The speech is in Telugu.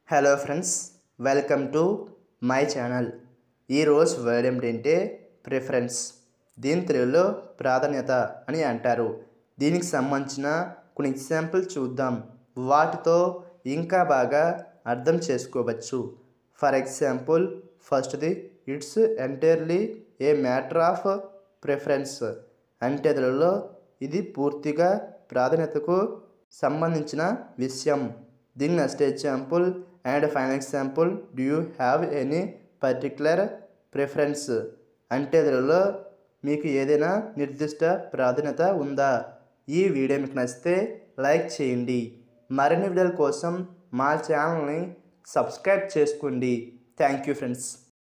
hello friends welcome to my channel ఈరోజు వర్డ్ ఏమిటంటే ప్రిఫరెన్స్ దీని తెలుగులో ప్రాధాన్యత అని అంటారు దీనికి సంబంధించిన కొన్ని ఎగ్జాంపుల్ చూద్దాం వాటితో ఇంకా బాగా అర్థం చేసుకోవచ్చు ఫర్ ఎగ్జాంపుల్ ఫస్ట్ది it's entirely a matter of preference అంటే తెలుగులో ఇది పూర్తిగా ప్రాధాన్యతకు సంబంధించిన విషయం దీని next example and final example do you have any particular preference అంటే తెలుగులో మీకు ఏదైనా నిర్దిష్ట ప్రాధాన్యత ఉందా ఈ వీడియో మీకు నచ్చితే లైక్ చేయండి మరిన్ని వీడియోల కోసం మా ఛానల్ని సబ్స్క్రైబ్ చేసుకోండి థ్యాంక్ యూ ఫ్రెండ్స్